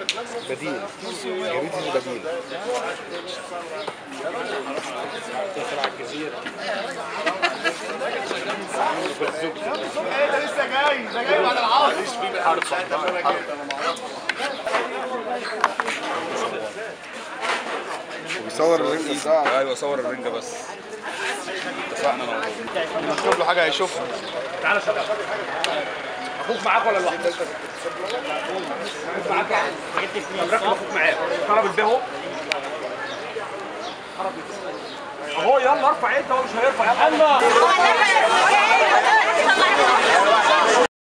بديل جريدة البديل داخل على الجزيره ايه ده لسه جاي ده جاي بعد العصر وبيصور الرنجة الساعة ايوه صور الرنجه بس اتفقنا انا وهو مكتوب له حاجة هيشوفها تعالى شباب اخوك معاك ولا لوحدك؟ اخوك معاك يعني طب ركب اخوك معاك خرب البهو خرب اهو يلا ارفع انت هو مش هيرفع يلا